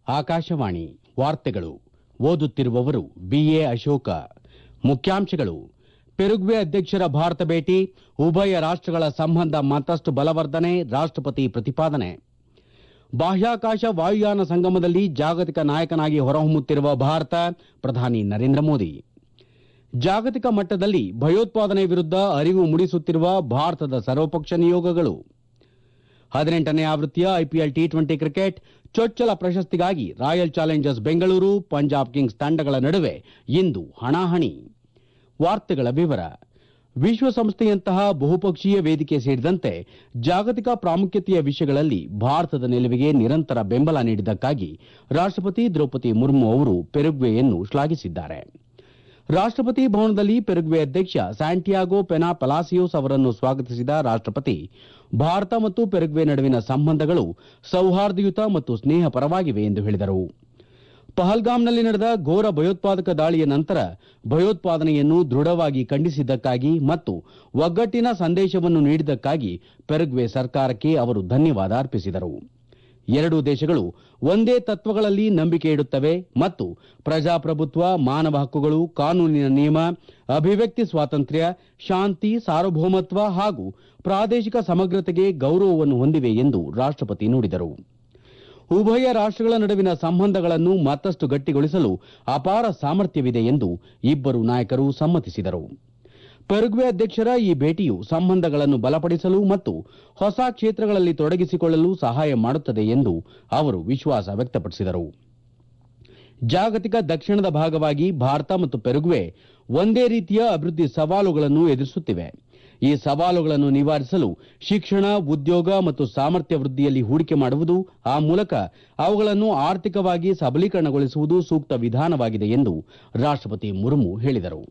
ಆಕಾಶವಾಣಿ ವಾರ್ತೆಗಳು ಓದುತ್ತಿರುವವರು ಬಿಎ ಅಶೋಕ ಮುಖ್ಯಾಂಶಗಳು ಪೆರುಗ್ವೆ ಅಧ್ಯಕ್ಷರ ಭಾರತ ಭೇಟಿ ಉಭಯ ರಾಷ್ಟಗಳ ಸಂಬಂಧ ಮತ್ತಷ್ಟು ಬಲವರ್ಧನೆ ರಾಷ್ಟಪತಿ ಪ್ರತಿಪಾದನೆ ಬಾಹ್ಯಾಕಾಶ ವಾಯುಯಾನ ಸಂಗಮದಲ್ಲಿ ಜಾಗತಿಕ ನಾಯಕನಾಗಿ ಹೊರಹೊಮ್ಮುತ್ತಿರುವ ಭಾರತ ಪ್ರಧಾನಿ ನರೇಂದ್ರ ಮೋದಿ ಜಾಗತಿಕ ಮಟ್ಟದಲ್ಲಿ ಭಯೋತ್ಪಾದನೆ ವಿರುದ್ಧ ಅರಿವು ಮೂಡಿಸುತ್ತಿರುವ ಭಾರತದ ಸರ್ವಪಕ್ಷ ನಿಯೋಗಗಳು ಹದಿನೆಂಟನೇ ಆವೃತ್ತಿಯ ಐಪಿಎಲ್ ಟಿ ಟ್ವೆಂಟಿ ಕ್ರಿಕೆಟ್ ಚೊಚ್ಚಲ ಪ್ರಶಸ್ತಿಗಾಗಿ Royal Challengers Bengaluru Punjab Kings ತಂಡಗಳ ನಡುವೆ ಇಂದು ಹಣಾಹಣಿ ವಾರ್ತೆಗಳ ವಿವರ ವಿಶ್ವಸಂಸ್ಥೆಯಂತಹ ಬಹುಪಕ್ಷೀಯ ವೇದಿಕೆ ಸೇರಿದಂತೆ ಜಾಗತಿಕ ಪ್ರಾಮುಖ್ಯತೆಯ ವಿಷಯಗಳಲ್ಲಿ ಭಾರತದ ನಿಲುವಿಗೆ ನಿರಂತರ ಬೆಂಬಲ ನೀಡಿದ್ದಕ್ಕಾಗಿ ರಾಷ್ಟಪತಿ ದ್ರೌಪದಿ ಮುರ್ಮು ಅವರು ಪೆರುಗ್ವೆಯನ್ನು ಶ್ಲಾಘಿಸಿದ್ದಾರೆ ರಾಷ್ಟಪತಿ ಭವನದಲ್ಲಿ ಪೆರುಗ್ವೆ ಅಧ್ಯಕ್ಷ ಸ್ಯಾಂಟಿಯಾಗೋ ಪೆನಾ ಪಲಾಸಿಯೋಸ್ ಅವರನ್ನು ಸ್ವಾಗತಿಸಿದ ರಾಷ್ಟಪತಿ ಭಾರತ ಮತ್ತು ಪೆರುಗ್ವೆ ನಡುವಿನ ಸಂಬಂಧಗಳು ಸೌಹಾರ್ದಯುತ ಮತ್ತು ಸ್ನೇಹಪರವಾಗಿವೆ ಎಂದು ಹೇಳಿದರು ಪಹಲ್ಗಾಮ್ನಲ್ಲಿ ನಡೆದ ಘೋರ ಭಯೋತ್ಪಾದಕ ದಾಳಿಯ ನಂತರ ಭಯೋತ್ಪಾದನೆಯನ್ನು ದೃಢವಾಗಿ ಖಂಡಿಸಿದ್ದಕ್ಕಾಗಿ ಮತ್ತು ಒಗ್ಗಟ್ಟಿನ ಸಂದೇಶವನ್ನು ನೀಡಿದ್ದಕ್ಕಾಗಿ ಪೆರುಗ್ವೆ ಸರ್ಕಾರಕ್ಕೆ ಅವರು ಧನ್ಯವಾದ ಅರ್ಪಿಸಿದರು ಎರಡೂ ದೇಶಗಳು ಒಂದೇ ತತ್ವಗಳಲ್ಲಿ ನಂಬಿಕೆ ಇಡುತ್ತವೆ ಮತ್ತು ಪ್ರಜಾಪ್ರಭುತ್ವ ಮಾನವ ಹಕ್ಕುಗಳು ಕಾನೂನಿನ ನಿಯಮ ಅಭಿವ್ಯಕ್ತಿ ಸ್ವಾತಂತ್ರ್ಯ ಶಾಂತಿ ಸಾರ್ವಭೌಮತ್ವ ಹಾಗೂ ಪ್ರಾದೇಶಿಕ ಸಮಗ್ರತೆಗೆ ಗೌರವವನ್ನು ಹೊಂದಿವೆ ಎಂದು ರಾಷ್ಟಪತಿ ನುಡಿದರು ಉಭಯ ರಾಷ್ಟಗಳ ನಡುವಿನ ಸಂಬಂಧಗಳನ್ನು ಮತ್ತಷ್ಟು ಗಟ್ಟಿಗೊಳಿಸಲು ಅಪಾರ ಸಾಮರ್ಥ್ಯವಿದೆ ಎಂದು ಇಬ್ಬರು ನಾಯಕರು ಸಮ್ಮತಿಸಿದರು ಪೆರುಗ್ವೆ ಅಧ್ಯಕ್ಷರ ಈ ಭೇಟಿಯು ಸಂಬಂಧಗಳನ್ನು ಬಲಪಡಿಸಲು ಮತ್ತು ಹೊಸ ಕ್ಷೇತ್ರಗಳಲ್ಲಿ ತೊಡಗಿಸಿಕೊಳ್ಳಲು ಸಹಾಯ ಮಾಡುತ್ತದೆ ಎಂದು ಅವರು ವಿಶ್ವಾಸ ವ್ಯಕ್ತಪಡಿಸಿದರು ಜಾಗತಿಕ ದಕ್ಷಿಣದ ಭಾಗವಾಗಿ ಭಾರತ ಮತ್ತು ಪೆರುಗ್ವೆ ಒಂದೇ ರೀತಿಯ ಅಭಿವೃದ್ಧಿ ಸವಾಲುಗಳನ್ನು ಎದುರಿಸುತ್ತಿವೆ ಈ ಸವಾಲುಗಳನ್ನು ನಿವಾರಿಸಲು ಶಿಕ್ಷಣ ಉದ್ಯೋಗ ಮತ್ತು ಸಾಮರ್ಥ್ಯ ವೃದ್ಧಿಯಲ್ಲಿ ಹೂಡಿಕೆ ಮಾಡುವುದು ಆ ಮೂಲಕ ಅವುಗಳನ್ನು ಆರ್ಥಿಕವಾಗಿ ಸಬಲೀಕರಣಗೊಳಿಸುವುದು ಸೂಕ್ತ ವಿಧಾನವಾಗಿದೆ ಎಂದು ರಾಷ್ಟಪತಿ ಮುರ್ಮು ಹೇಳಿದರು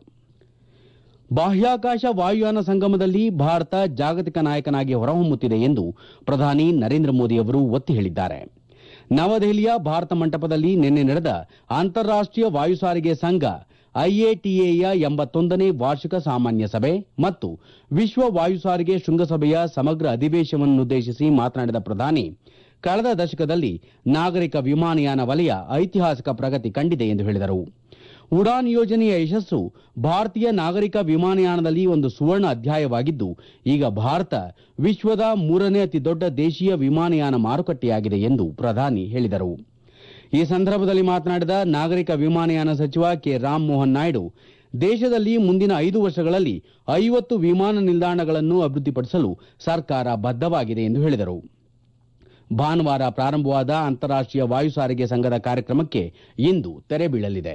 ಬಾಹ್ಯಾಕಾಶ ವಾಯುಯಾನ ಸಂಗಮದಲ್ಲಿ ಭಾರತ ಜಾಗತಿಕ ನಾಯಕನಾಗಿ ಹೊರಹೊಮ್ಮುತ್ತಿದೆ ಎಂದು ಪ್ರಧಾನಿ ನರೇಂದ್ರ ಮೋದಿ ಅವರು ಒತ್ತಿ ಹೇಳಿದ್ದಾರೆ ನವದೆಹಲಿಯ ಭಾರತ ಮಂಟಪದಲ್ಲಿ ನಿನ್ನೆ ನಡೆದ ಅಂತಾರಾಷ್ಟೀಯ ವಾಯು ಸಾರಿಗೆ ಸಂಘ ಐಎಟಿಎಯ ಎಂಬತ್ತೊಂದನೇ ವಾರ್ಷಿಕ ಸಾಮಾನ್ಯ ಸಭೆ ಮತ್ತು ವಿಶ್ವ ವಾಯು ಸಾರಿಗೆ ಶೃಂಗಸಭೆಯ ಸಮಗ್ರ ಅಧಿವೇಶನವನ್ನುದ್ದೇಶಿಸಿ ಮಾತನಾಡಿದ ಪ್ರಧಾನಿ ಕಳೆದ ದಶಕದಲ್ಲಿ ನಾಗರಿಕ ವಿಮಾನಯಾನ ವಲಯ ಐತಿಹಾಸಿಕ ಪ್ರಗತಿ ಕಂಡಿದೆ ಎಂದು ಹೇಳಿದರು ಉಡಾನ್ ಯೋಜನೆಯ ಯಶಸ್ಸು ಭಾರತೀಯ ನಾಗರಿಕ ವಿಮಾನಯಾನದಲ್ಲಿ ಒಂದು ಸುವರ್ಣ ಅಧ್ಯಾಯವಾಗಿದ್ದು ಈಗ ಭಾರತ ವಿಶ್ವದ ಮೂರನೇ ಅತಿ ದೊಡ್ಡ ದೇಶೀಯ ವಿಮಾನಯಾನ ಮಾರುಕಟ್ಟೆಯಾಗಿದೆ ಎಂದು ಪ್ರಧಾನಿ ಹೇಳಿದರು ಈ ಸಂದರ್ಭದಲ್ಲಿ ಮಾತನಾಡಿದ ನಾಗರಿಕ ವಿಮಾನಯಾನ ಸಚಿವ ಕೆ ರಾಮ್ ಮೋಹನ್ ನಾಯ್ಡು ದೇಶದಲ್ಲಿ ಮುಂದಿನ ಐದು ವರ್ಷಗಳಲ್ಲಿ ಐವತ್ತು ವಿಮಾನ ನಿಲ್ದಾಣಗಳನ್ನು ಅಭಿವೃದ್ಧಿಪಡಿಸಲು ಸರ್ಕಾರ ಬದ್ದವಾಗಿದೆ ಎಂದು ಹೇಳಿದರು ಭಾನುವಾರ ಪ್ರಾರಂಭವಾದ ಅಂತಾರಾಷ್ಟೀಯ ವಾಯು ಸಾರಿಗೆ ಸಂಘದ ಕಾರ್ಯಕ್ರಮಕ್ಕೆ ಇಂದು ತೆರೆ ಬೀಳಲಿದೆ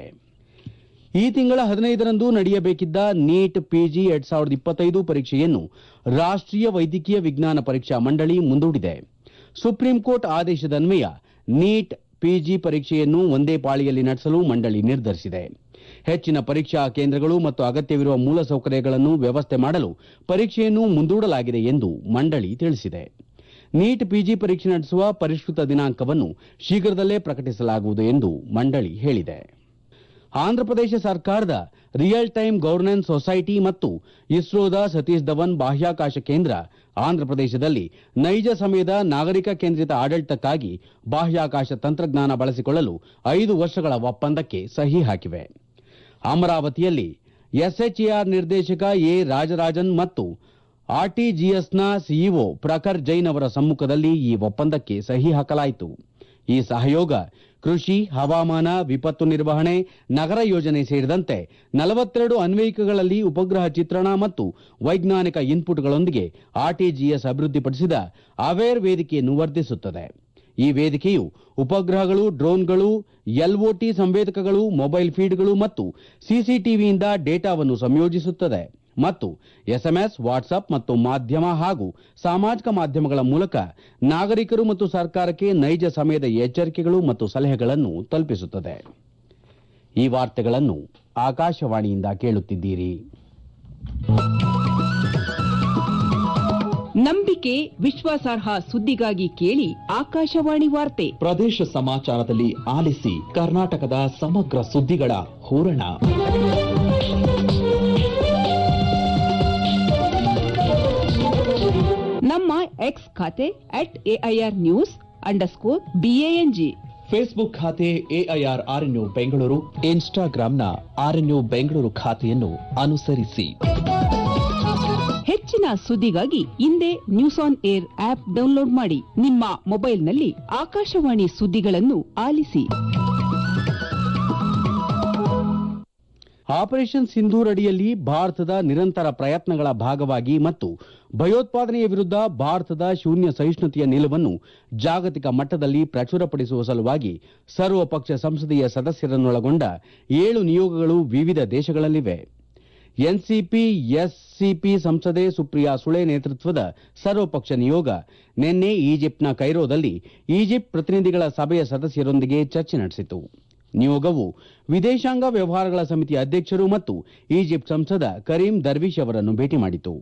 ಈ ತಿಂಗಳ ಹದಿನೈದರಂದು ನಡೆಯಬೇಕಿದ್ದ ನೀಟ್ ಪಿಜಿ ಎರಡ್ ಸಾವಿರದ ಇಪ್ಪತ್ತೈದು ಪರೀಕ್ಷೆಯನ್ನು ರಾಷ್ಟೀಯ ವೈದ್ಯಕೀಯ ವಿಜ್ಞಾನ ಪರೀಕ್ಷಾ ಮಂಡಳಿ ಮುಂದೂಡಿದೆ ಸುಪ್ರೀಂ ಕೋರ್ಟ್ ಆದೇಶದನ್ವಯ ನೀಟ್ ಪಿಜಿ ಪರೀಕ್ಷೆಯನ್ನು ಒಂದೇ ಪಾಳಿಯಲ್ಲಿ ನಡೆಸಲು ಮಂಡಳಿ ನಿರ್ಧರಿಸಿದೆ ಹೆಚ್ಚಿನ ಪರೀಕ್ಷಾ ಕೇಂದ್ರಗಳು ಮತ್ತು ಅಗತ್ಯವಿರುವ ಮೂಲಸೌಕರ್ಯಗಳನ್ನು ವ್ಯವಸ್ಥೆ ಮಾಡಲು ಪರೀಕ್ಷೆಯನ್ನು ಮುಂದೂಡಲಾಗಿದೆ ಎಂದು ಮಂಡಳಿ ತಿಳಿಸಿದೆ ನೀಟ್ ಪಿಜಿ ಪರೀಕ್ಷೆ ನಡೆಸುವ ಪರಿಷ್ಕೃತ ದಿನಾಂಕವನ್ನು ಶೀಘ್ರದಲ್ಲೇ ಪ್ರಕಟಿಸಲಾಗುವುದು ಎಂದು ಮಂಡಳಿ ಹೇಳಿದೆ ಆಂಧ್ರಪ್ರದೇಶ ಸರ್ಕಾರದ ರಿಯಲ್ ಟೈಮ್ ಗವರ್ನೆನ್ಸ್ ಸೊಸೈಟಿ ಮತ್ತು ಇಸ್ರೋದ ಸತೀಶ್ ಧವನ್ ಬಾಹ್ಯಾಕಾಶ ಕೇಂದ್ರ ಆಂಧ್ರಪ್ರದೇಶದಲ್ಲಿ ನೈಜ ಸಮಯದ ನಾಗರಿಕ ಕೇಂದ್ರಿತ ಆಡಳಿತಕ್ಕಾಗಿ ಬಾಹ್ಯಾಕಾಶ ತಂತ್ರಜ್ಞಾನ ಬಳಸಿಕೊಳ್ಳಲು ಐದು ವರ್ಷಗಳ ಒಪ್ಪಂದಕ್ಕೆ ಸಹಿ ಹಾಕಿವೆ ಅಮರಾವತಿಯಲ್ಲಿ ಎಸ್ಎಚ್ಎಆರ್ ನಿರ್ದೇಶಕ ಎ ರಾಜರಾಜನ್ ಮತ್ತು ಆರ್ಟಿಜಿಎಸ್ನ ಸಿಇಒ ಪ್ರಖರ್ ಜೈನ್ ಅವರ ಸಮ್ಮುಖದಲ್ಲಿ ಈ ಒಪ್ಪಂದಕ್ಕೆ ಸಹಿ ಹಾಕಲಾಯಿತು ಈ ಸಹಯೋಗ ಕೃಷಿ ಹವಾಮಾನ ವಿಪತ್ತು ನಿರ್ವಹಣೆ ನಗರ ಯೋಜನೆ ಸೇರಿದಂತೆ ನಲವತ್ತೆರಡು ಅನ್ವಯಿಕಗಳಲ್ಲಿ ಉಪಗ್ರಹ ಚಿತ್ರಣ ಮತ್ತು ವೈಜ್ಞಾನಿಕ ಇನ್ಪುಟ್ಗಳೊಂದಿಗೆ ಆರ್ಟಿಜಿಎಸ್ ಅಭಿವೃದ್ಧಿಪಡಿಸಿದ ಅವೇರ್ ವೇದಿಕೆಯನ್ನು ವರ್ಧಿಸುತ್ತದೆ ಈ ವೇದಿಕೆಯು ಉಪಗ್ರಹಗಳು ಡ್ರೋನ್ಗಳು ಎಲ್ಒಟಿ ಸಂವೇದಕಗಳು ಮೊಬೈಲ್ ಫೀಡ್ಗಳು ಮತ್ತು ಸಿಸಿಟಿವಿಯಿಂದ ಡೇಟಾವನ್ನು ಸಂಯೋಜಿಸುತ್ತದೆ ಮತ್ತು ಎಸ್ಎಂಎಸ್ ವಾಟ್ಸ್ಆಪ್ ಮತ್ತು ಮಾಧ್ಯಮ ಹಾಗೂ ಸಾಮಾಜಿಕ ಮಾಧ್ಯಮಗಳ ಮೂಲಕ ನಾಗರಿಕರು ಮತ್ತು ಸರ್ಕಾರಕ್ಕೆ ನೈಜ ಸಮಯದ ಎಚ್ಚರಿಕೆಗಳು ಮತ್ತು ಸಲಹೆಗಳನ್ನು ತಲುಪಿಸುತ್ತದೆ ಈ ವಾರ್ತೆಗಳನ್ನು ಆಕಾಶವಾಣಿಯಿಂದ ಕೇಳುತ್ತಿದ್ದೀರಿ ನಂಬಿಕೆ ವಿಶ್ವಾಸಾರ್ಹ ಸುದ್ದಿಗಾಗಿ ಕೇಳಿ ಆಕಾಶವಾಣಿ ವಾರ್ತೆ ಪ್ರದೇಶ ಸಮಾಚಾರದಲ್ಲಿ ಆಲಿಸಿ ಕರ್ನಾಟಕದ ಸಮಗ್ರ ಸುದ್ದಿಗಳ ಹೂರಣ ನಮ್ಮ ಎಕ್ಸ್ ಖಾತೆ at AIR news underscore BANG Facebook ಖಾತೆ ಎಐಆರ್ ಆರ್ಎನ್ಯು ಬೆಂಗಳೂರು ಇನ್ಸ್ಟಾಗ್ರಾಂನ ಆರ್ಎನ್ಯು ಬೆಂಗಳೂರು ಖಾತೆಯನ್ನು ಅನುಸರಿಸಿ ಹೆಚ್ಚಿನ ಸುದ್ದಿಗಾಗಿ ಹಿಂದೆ news on air app download ಮಾಡಿ ನಿಮ್ಮ ಮೊಬೈಲ್ನಲ್ಲಿ ಆಕಾಶವಾಣಿ ಸುದ್ದಿಗಳನ್ನು ಆಲಿಸಿ ಆಪರೇಷನ್ ಸಿಂಧೂರ್ ಅಡಿಯಲ್ಲಿ ಭಾರತದ ನಿರಂತರ ಪ್ರಯತ್ನಗಳ ಭಾಗವಾಗಿ ಮತ್ತು ಭಯೋತ್ಪಾದನೆಯ ವಿರುದ್ಧ ಭಾರತದ ಶೂನ್ಯ ಸಹಿಷ್ಣುತೆಯ ನಿಲುವನ್ನು ಜಾಗತಿಕ ಮಟ್ಟದಲ್ಲಿ ಪ್ರಚುರಪಡಿಸುವ ಸಲುವಾಗಿ ಸರ್ವಪಕ್ಷ ಸಂಸದೀಯ ಸದಸ್ಯರನ್ನೊಳಗೊಂಡ ಏಳು ನಿಯೋಗಗಳು ವಿವಿಧ ದೇಶಗಳಲ್ಲಿವೆ ಎನ್ಸಿಪಿ ಎಸ್ಸಿಪಿ ಸಂಸದೆ ಸುಪ್ರಿಯಾ ಸುಳೆ ನೇತೃತ್ವದ ಸರ್ವಪಕ್ಷ ನಿಯೋಗ ನಿನ್ನೆ ಈಜಿಪ್ಟ್ನ ಕೈರೋದಲ್ಲಿ ಈಜಿಪ್ಟ್ ಪ್ರತಿನಿಧಿಗಳ ಸಭೆಯ ಸದಸ್ಯರೊಂದಿಗೆ ಚರ್ಚೆ ನಡೆಸಿತು ನಿಯೋಗವು ವಿದೇಶಾಂಗ ವ್ಯವಹಾರಗಳ ಸಮಿತಿಯ ಅಧ್ಯಕ್ಷರು ಮತ್ತು ಈಜಿಪ್ಟ್ ಸಂಸದ ಕರೀಂ ದರ್ವಿಶ್ ಅವರನ್ನು ಭೇಟಿ ಮಾಡಿತು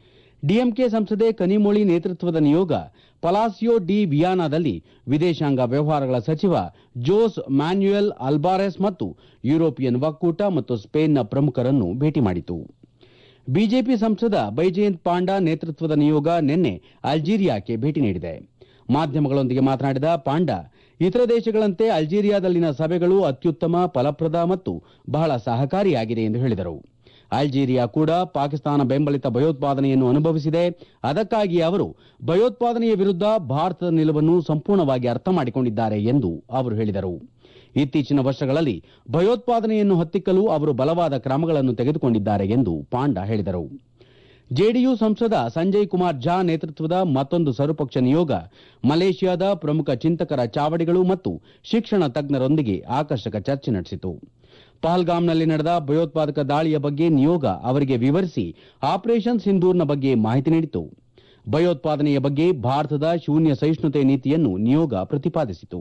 ಡಿಎಂಕೆ ಸಂಸದೆ ಕನಿಮೊಳಿ ನೇತೃತ್ವದ ನಿಯೋಗ ಪಲಾಸಿಯೋ ಡಿ ವಿಯಾನಾದಲ್ಲಿ ವಿದೇಶಾಂಗ ವ್ಯವಹಾರಗಳ ಸಚಿವ ಜೋಸ್ ಮ್ಯಾನ್ಯುಯಲ್ ಅಲ್ಬಾರೆಸ್ ಮತ್ತು ಯುರೋಪಿಯನ್ ಒಕ್ಕೂಟ ಮತ್ತು ಸ್ಪೇನ್ನ ಪ್ರಮುಖರನ್ನು ಭೇಟಿ ಮಾಡಿತು ಬಿಜೆಪಿ ಸಂಸದ ಬೈಜಯಂತ್ ಪಾಂಡಾ ನೇತೃತ್ವದ ನಿಯೋಗ ನಿನ್ನೆ ಅಲ್ಜೀರಿಯಾಕ್ಕೆ ಭೇಟಿ ನೀಡಿದೆ ಮಾಧ್ಯಮಗಳೊಂದಿಗೆ ಮಾತನಾಡಿದ ಪಾಂಡಾ ಇತರ ದೇಶಗಳಂತೆ ಅಲ್ಜೀರಿಯಾದಲ್ಲಿನ ಸಭೆಗಳು ಅತ್ಯುತ್ತಮ ಫಲಪ್ರದ ಮತ್ತು ಬಹಳ ಸಹಕಾರಿಯಾಗಿದೆ ಎಂದು ಹೇಳಿದರು ಅಲ್ಜೀರಿಯಾ ಕೂಡ ಪಾಕಿಸ್ತಾನ ಬೆಂಬಲಿತ ಭಯೋತ್ಪಾದನೆಯನ್ನು ಅನುಭವಿಸಿದೆ ಅದಕ್ಕಾಗಿ ಅವರು ಭಯೋತ್ಪಾದನೆಯ ವಿರುದ್ಧ ಭಾರತದ ನಿಲುವನ್ನು ಸಂಪೂರ್ಣವಾಗಿ ಅರ್ಥ ಮಾಡಿಕೊಂಡಿದ್ದಾರೆ ಎಂದು ಅವರು ಹೇಳಿದರು ಇತ್ತೀಚಿನ ವರ್ಷಗಳಲ್ಲಿ ಭಯೋತ್ಪಾದನೆಯನ್ನು ಹತ್ತಿಕ್ಕಲು ಅವರು ಬಲವಾದ ಕ್ರಮಗಳನ್ನು ತೆಗೆದುಕೊಂಡಿದ್ದಾರೆ ಎಂದು ಪಾಂಡಾ ಹೇಳಿದರು ಜೆಡಿಯು ಸಂಸದ ಸಂಜಯ್ ಕುಮಾರ್ ಝಾ ನೇತೃತ್ವದ ಮತ್ತೊಂದು ಸರ್ವಪಕ್ಷ ನಿಯೋಗ ಮಲೇಷ್ಯಾದ ಪ್ರಮುಖ ಚಿಂತಕರ ಚಾವಡಿಗಳು ಮತ್ತು ಶಿಕ್ಷಣ ತಜ್ಞರೊಂದಿಗೆ ಆಕರ್ಷಕ ಚರ್ಚೆ ನಡೆಸಿತು ಪಹಲ್ಗಾಮ್ನಲ್ಲಿ ನಡೆದ ಭಯೋತ್ಪಾದಕ ದಾಳಿಯ ಬಗ್ಗೆ ನಿಯೋಗ ಅವರಿಗೆ ವಿವರಿಸಿ ಆಪರೇಷನ್ ಸಿಂಧೂರ್ನ ಬಗ್ಗೆ ಮಾಹಿತಿ ನೀಡಿತು ಭಯೋತ್ಪಾದನೆಯ ಬಗ್ಗೆ ಭಾರತದ ಶೂನ್ಯ ಸಹಿಷ್ಣುತೆ ನೀತಿಯನ್ನು ನಿಯೋಗ ಪ್ರತಿಪಾದಿಸಿತು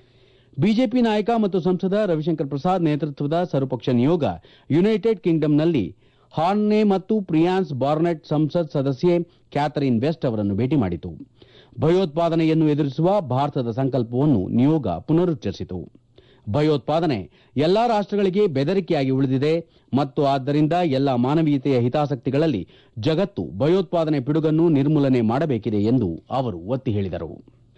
ಬಿಜೆಪಿ ನಾಯಕ ಮತ್ತು ಸಂಸದ ರವಿಶಂಕರ್ ಪ್ರಸಾದ್ ನೇತೃತ್ವದ ಸರ್ವಪಕ್ಷ ನಿಯೋಗ ಯುನೈಟೆಡ್ ಕಿಂಗ್ಡಮ್ನಲ್ಲಿ ಹಾರ್ನೆ ಮತ್ತು ಪ್ರಿಯಾನ್ಸ್ ಬಾರ್ನೆಟ್ ಸಂಸತ್ ಸದಸ್ಯೆ ಕ್ಯಾಥರಿನ್ ವೆಸ್ಟ್ ಅವರನ್ನು ಭೇಟಿ ಮಾಡಿತು ಭಯೋತ್ಪಾದನೆಯನ್ನು ಎದುರಿಸುವ ಭಾರತದ ಸಂಕಲ್ಪವನ್ನು ನಿಯೋಗ ಪುನರುಚ್ಚರಿಸಿತು ಭಯೋತ್ಪಾದನೆ ಎಲ್ಲಾ ರಾಷ್ಟಗಳಿಗೆ ಬೆದರಿಕೆಯಾಗಿ ಉಳಿದಿದೆ ಮತ್ತು ಆದ್ದರಿಂದ ಎಲ್ಲಾ ಮಾನವೀಯತೆಯ ಹಿತಾಸಕ್ತಿಗಳಲ್ಲಿ ಜಗತ್ತು ಭಯೋತ್ಪಾದನೆ ಪಿಡುಗನ್ನು ನಿರ್ಮೂಲನೆ ಮಾಡಬೇಕಿದೆ ಎಂದು ಅವರು ಒತ್ತಿ ಹೇಳಿದರು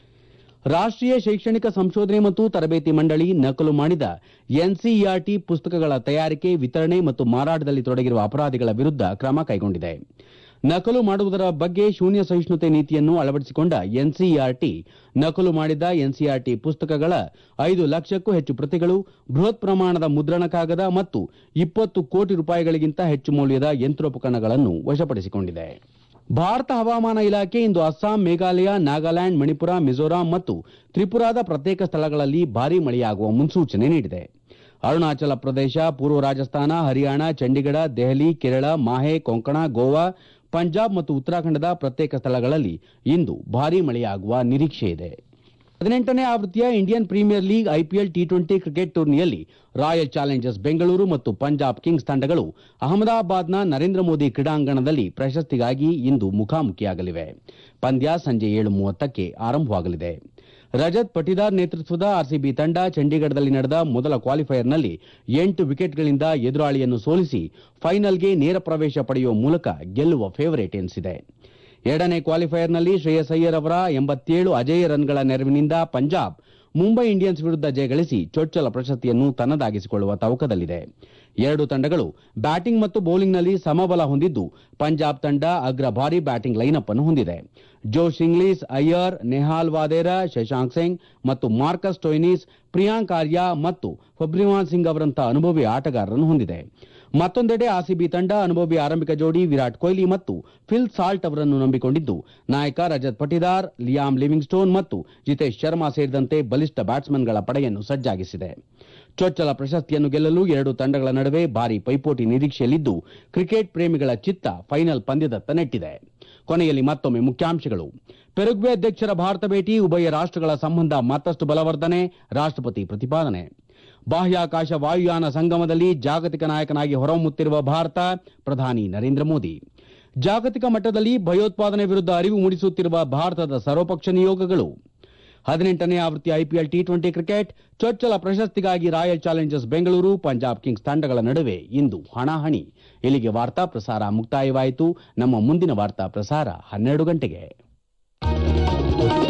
ರಾಷ್ಟೀಯ ಶೈಕ್ಷಣಿಕ ಸಂಶೋಧನೆ ಮತ್ತು ತರಬೇತಿ ಮಂಡಳಿ ನಕಲು ಮಾಡಿದ ಎನ್ಸಿಇಆರ್ಟಿ ಪುಸ್ತಕಗಳ ತಯಾರಿಕೆ ವಿತರಣೆ ಮತ್ತು ಮಾರಾಟದಲ್ಲಿ ತೊಡಗಿರುವ ಅಪರಾಧಿಗಳ ವಿರುದ್ಧ ಕ್ರಮ ಕೈಗೊಂಡಿದೆ ನಕಲು ಮಾಡುವುದರ ಬಗ್ಗೆ ಶೂನ್ಯ ಸಹಿಷ್ಣುತೆ ನೀತಿಯನ್ನು ಅಳವಡಿಸಿಕೊಂಡ ಎನ್ಸಿಇಆರ್ಟಿ ನಕಲು ಮಾಡಿದ ಎನ್ಸಿಇಆರ್ಟಿ ಪುಸ್ತಕಗಳ ಐದು ಲಕ್ಷಕ್ಕೂ ಹೆಚ್ಚು ಪ್ರತಿಗಳು ಬೃಹತ್ ಪ್ರಮಾಣದ ಮುದ್ರಣ ಕಾಗದ ಮತ್ತು ಇಪ್ಪತ್ತು ಕೋಟಿ ರೂಪಾಯಿಗಳಿಗಿಂತ ಹೆಚ್ಚು ಮೌಲ್ಯದ ಯಂತ್ರೋಪಕರಣಗಳನ್ನು ವಶಪಡಿಸಿಕೊಂಡಿದೆ ಭಾರತ ಹವಾಮಾನ ಇಲಾಖೆ ಇಂದು ಅಸ್ಸಾಂ ಮೇಘಾಲಯ ನಾಗಾಲ್ಯಾಂಡ್ ಮಣಿಪುರ ಮಿಜೋರಾಂ ಮತ್ತು ತ್ರಿಪುರಾದ ಪ್ರತ್ಯೇಕ ಸ್ಥಳಗಳಲ್ಲಿ ಭಾರೀ ಮಳೆಯಾಗುವ ಮುನ್ಸೂಚನೆ ನೀಡಿದೆ ಅರುಣಾಚಲ ಪ್ರದೇಶ ಪೂರ್ವ ರಾಜಸ್ಥಾನ ಹರಿಯಾಣ ಚಂಡೀಗಢ ದೆಹಲಿ ಕೇರಳ ಮಾಹೆ ಕೊಂಕಣ ಗೋವಾ ಪಂಜಾಬ್ ಮತ್ತು ಉತ್ತರಾಖಂಡದ ಪ್ರತ್ಯೇಕ ಸ್ಥಳಗಳಲ್ಲಿ ಇಂದು ಭಾರೀ ಮಳೆಯಾಗುವ ನಿರೀಕ್ಷೆ ಇದೆ ಹದಿನೆಂಟನೇ ಆವೃತ್ತಿಯ Indian Premier League IPL T twenty cricket ಟೂರ್ನಿಯಲ್ಲಿ ರಾಯಲ್ ಚಾಲೆಂಜರ್ಸ್ ಬೆಂಗಳೂರು ಮತ್ತು ಪಂಜಾಬ್ ಕಿಂಗ್ಸ್ ತಂಡಗಳು ಅಹಮದಾಬಾದ್ನ ನರೇಂದ್ರ ಮೋದಿ ಕ್ರೀಡಾಂಗಣದಲ್ಲಿ ಪ್ರಶಸ್ತಿಗಾಗಿ ಇಂದು ಮುಖಾಮುಖಿಯಾಗಲಿವೆ ಪಂದ್ಯ ಸಂಜೆ ಏಳು ಮೂವತ್ತಕ್ಕೆ ಆರಂಭವಾಗಲಿದೆ ರಜತ್ ಪಟಿದಾರ್ ನೇತೃತ್ವದ ಆರ್ಸಿಬಿ ತಂಡ ಚಂಡೀಗಢದಲ್ಲಿ ನಡೆದ ಮೊದಲ ಕ್ವಾಲಿಫೈಯರ್ನಲ್ಲಿ ಎಂಟು ವಿಕೆಟ್ಗಳಿಂದ ಎದುರಾಳಿಯನ್ನು ಸೋಲಿಸಿ ಫೈನಲ್ಗೆ ನೇರ ಪ್ರವೇಶ ಪಡೆಯುವ ಮೂಲಕ ಗೆಲ್ಲುವ ಫೇವರೇಟ್ ಎನಿಸಿದೆ ಎರಡನೇ ಕ್ವಾಲಿಫೈಯರ್ನಲ್ಲಿ ಶ್ರೇಯಸ್ ಅಯ್ಯರ್ ಅವರ ಎಂಬತ್ತೇಳು ಅಜೇಯ ರನ್ಗಳ ನೆರವಿನಿಂದ ಪಂಜಾಬ್ ಮುಂಬೈ ಇಂಡಿಯನ್ಸ್ ವಿರುದ್ಧ ಜಯಗಳಿಸಿ ಚೊಚ್ಚಲ ಪ್ರಶಸ್ತಿಯನ್ನು ತನ್ನದಾಗಿಸಿಕೊಳ್ಳುವ ತವಕದಲ್ಲಿದೆ ಎರಡು ತಂಡಗಳು ಬ್ಯಾಟಿಂಗ್ ಮತ್ತು ಬೌಲಿಂಗ್ನಲ್ಲಿ ಸಮಬಲ ಹೊಂದಿದ್ದು ಪಂಜಾಬ್ ತಂಡ ಅಗ್ರ ಭಾರಿ ಬ್ಯಾಟಿಂಗ್ ಲೈನಪ್ ಅನ್ನು ಹೊಂದಿದೆ ಜೋಶ್ ಇಂಗ್ಲೀಸ್ ಅಯ್ಯರ್ ನೆಹಾಲ್ ವಾದೇರಾ ಶಶಾಂಕ್ ಸಿಂಗ್ ಮತ್ತು ಮಾರ್ಕಸ್ ಟೊಯ್ನೀಸ್ ಪ್ರಿಯಾಂಕ್ ಆರ್ಯ ಮತ್ತು ಫಬ್ರಿವಾನ್ ಸಿಂಗ್ ಅವರಂತಹ ಅನುಭವಿ ಆಟಗಾರರನ್ನು ಹೊಂದಿದೆ ಮತ್ತೊಂದೆಡೆ ಆರ್ಸಿಬಿ ತಂಡ ಅನುಭವಿ ಆರಂಭಿಕ ಜೋಡಿ ವಿರಾಟ್ ಕೊಹ್ಲಿ ಮತ್ತು ಫಿಲ್ ಸಾಲ್ಟ್ ಅವರನ್ನು ನಂಬಿಕೊಂಡಿದ್ದು ನಾಯಕ Rajat Patidar Liam Livingstone ಮತ್ತು ಜಿತೇಶ್ ಶರ್ಮಾ ಸೇರಿದಂತೆ ಬಲಿಷ್ಠ ಬ್ಯಾಟ್ಸ್ಮನ್ಗಳ ಪಡೆಯನ್ನು ಸಜ್ಜಾಗಿಸಿದೆ ಚೊಚ್ಚಲ ಪ್ರಶಸ್ತಿಯನ್ನು ಗೆಲ್ಲಲು ಎರಡು ತಂಡಗಳ ನಡುವೆ ಭಾರಿ ಪೈಪೋಟಿ ನಿರೀಕ್ಷೆಯಲ್ಲಿದ್ದು ಕ್ರಿಕೆಟ್ ಪ್ರೇಮಿಗಳ ಚಿತ್ತ ಫೈನಲ್ ಪಂದ್ಯದತ್ತ ನೆಟ್ಟಿದೆ ಕೊನೆಯಲ್ಲಿ ಮತ್ತೊಮ್ಮೆ ಮುಖ್ಯಾಂಶಗಳು ಪೆರುಗ್ವೆ ಅಧ್ಯಕ್ಷರ ಭಾರತ ಭೇಟಿ ಉಭಯ ರಾಷ್ಟಗಳ ಸಂಬಂಧ ಮತ್ತಷ್ಟು ಬಲವರ್ಧನೆ ರಾಷ್ಟಪತಿ ಪ್ರತಿಪಾದನೆ ಬಾಹ್ಯಾಕಾಶ ವಾಯುಯಾನ ಸಂಗಮದಲ್ಲಿ ಜಾಗತಿಕ ನಾಯಕನಾಗಿ ಹೊರಹೊಮ್ಮುತ್ತಿರುವ ಭಾರತ ಪ್ರಧಾನಿ ನರೇಂದ್ರ ಮೋದಿ ಜಾಗತಿಕ ಮಟ್ಟದಲ್ಲಿ ಭಯೋತ್ಪಾದನೆ ವಿರುದ್ಧ ಅರಿವು ಮೂಡಿಸುತ್ತಿರುವ ಭಾರತದ ಸರ್ವಪಕ್ಷ ನಿಯೋಗಗಳು ಹದಿನೆಂಟನೇ ಆವೃತ್ತಿ ಐಪಿಎಲ್ ಟಿ ಟ್ವೆಂಟಿ ಕ್ರಿಕೆಟ್ ಚೊಚ್ಚಲ ಪ್ರಶಸ್ತಿಗಾಗಿ Royal Challengers Bengaluru Punjab Kings ತಂಡಗಳ ನಡುವೆ ಇಂದು ಹಣಾಹಣಿ ಇಲ್ಲಿಗೆ ವಾರ್ತಾ ಪ್ರಸಾರ ಮುಕ್ತಾಯವಾಯಿತು ನಮ್ಮ ಮುಂದಿನ ವಾರ್ತಾ ಪ್ರಸಾರ ಹನ್ನೆರಡು ಗಂಟೆಗೆ